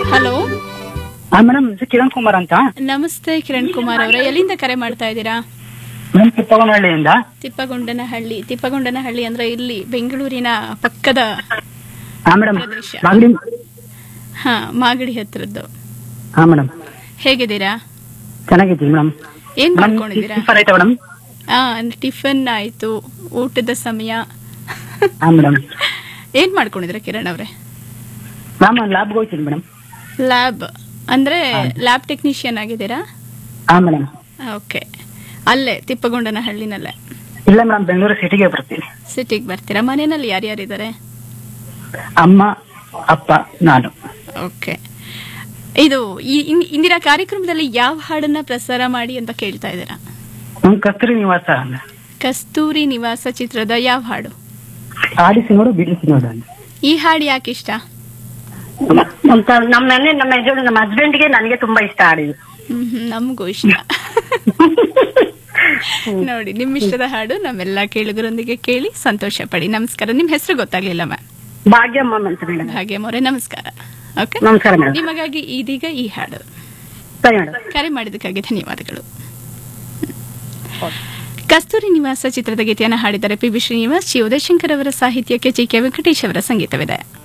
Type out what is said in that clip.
Hello ಹಾ madam Kiran Kumar ಅಂತ ನಮಸ್ತೆ ಕಿರಣ್ ಕುಮಾರ್ ಅವರೇ ಎಲ್ಲಿಂದ ಕರೆ ಮಾಡ್ತಾ ಇದ್ದೀರಾ ಮೇಡಮ್ ಕಿತ್ತವನಹಳ್ಳಿಯಿಂದ ತಿಪ್ಪಗೊಂಡನಹಳ್ಳಿ ತಿಪ್ಪಗೊಂಡನಹಳ್ಳಿ ಅಂದ್ರೆ ಇಲ್ಲಿ ಬೆಂಗಳೂರಿನ ಪಕ್ಕದ ಹಾ ಮೇಡಮ್ ಪ್ರದೇಶ. ಮಾಗಡಿ ಹಾ ಮಾಗಡಿ ಹತ್ರದ್ದು ಹಾ ಮೇಡಮ್ ಹೇಗಿದ್ದೀರಾ ಚೆನ್ನಾಗಿದ್ದೀವಿ ಮೇಡಮ್ ಏನ್ ಮೇಡಮ್ ಮಾಡ್ಕೊಂಡಿದ್ದೀರಾ ಸೂಪರ್ ಆಯ್ತಾ ಮೇಡಮ್ ಹಾ ಅಂದ್ರೆ ಟಿಫನ್ ಆಯ್ತು ಊಟದ ಸಮಯ ಹಾ ಮೇಡಮ್ ಏನ್ ಮಾಡ್ಕೊಂಡಿದ್ದೀರಾ ಕಿರಣ್ ಅವ್ರೆ ಮ್ಯಾಮ್ ಲ್ಯಾಬ್ಗೆ ಹೋಗ್ತೀನಿ ಮೇಡಮ್ ಲ್ಯಾಬ್ ಅಂದ್ರೆ ಲ್ಯಾಬ್ ಟೆಕ್ನಿಷಿಯನ್ ಆಗಿದ್ದೀರಾ ಹಾ ಮೇಡಮ್ ಓಕೆ ಅಲ್ಲೇ ತಿಪ್ಪಗೊಂಡನಹಳ್ಳಿನಲ್ಲೇ ಇಲ್ಲ ಮೇಡಮ್ ಬೆಂಗಳೂರು ಸಿಟಿಗೆ ಬರ್ತೀನಿ ಸಿಟಿಗೆ ಬರ್ತೀರಾ ಮನೆಯಲ್ಲಿ ಯಾರ್ಯಾರಿದ್ದಾರೆ ಅಮ್ಮ ಅಪ್ಪ ನಾನು ಓಕೆ ಇದು ಈ ಇನ್- ಇಂದಿನ ಕಾರ್ಯಕ್ರಮದಲ್ಲಿ ಯಾವ ಹಾಡನ್ನ ಪ್ರಸಾರ ಮಾಡಿ ಅಂತ ಕೇಳ್ತಾ ಇದ್ದೀರಾ ನಮ್ ಕಸ್ತೂರಿ ನಿವಾಸ ಅಲ್ಲ ಕಸ್ತೂರಿ ನಿವಾಸ ಚಿತ್ರದ ಯಾವ ಹಾಡು ಆಡಿಸಿ ನೋಡು ಬಿಡಿಸಿ ನೋಡು ಅಂತ ಈ ಹಾಡು ಯಾಕೆ ಇಷ್ಟ ನಮ್ಮ ನಮ್ಮ ಮನೆ ನಮ್ಮ ಯಜಮಾನ ನಮ್ಮ ಹಸ್ಬೆಂಡ್ಗೆ ನನಗೆ ತುಂಬಾ ಇಷ್ಟ ಆಡಿದ್ದು ಹ್ಮ್ ಹ್ಮ್, ನಮಗೂ ಇಷ್ಟ ನೋಡಿ ನಿಮ್ಮ ಇಷ್ಟದ ಹಾಡು ನಮ್ಮೆಲ್ಲ ಕೇಳುಗರೊಂದಿಗೆ ಕೇಳಿ ಸಂತೋಷ ಪಡಿ ನಮಸ್ಕಾರ ನಿಮ್ಮ ಹೆಸರು ಗೊತ್ತಾಗ್ಲಿಲ್ಲ ಮ್ಯಾಮ್ ಭಾಗ್ಯಮ್ಮ ಅಂತ ಮೇಡಮ್ ಹಾಗೆ ಮೊರೆ ನಮಸ್ಕಾರ ಓಕೆ ನಮಸ್ಕಾರ ಮೇಡಮ್ ನಿಮಗಾಗಿ ಇದೀಗ ಈ ಹಾಡು ಸರಿ ಮೇಡಮ್ ಕರೆ ಮಾಡಿದ್ದಕ್ಕಾಗಿ ಧನ್ಯವಾದಗಳು ಕಸ್ತೂರಿ ನಿವಾಸ ಚಿತ್ರದ ಗೀತೆಯನ್ನು ಹಾಡಿದ್ದಾರೆ P B Srinivas G Udayashankar ಅವರ ಸಾಹಿತ್ಯಕ್ಕೆ ಜಿ ಕೆ ವೆಂಕಟೇಶ್ ಅವರ ಸಂಗೀತವಿದೆ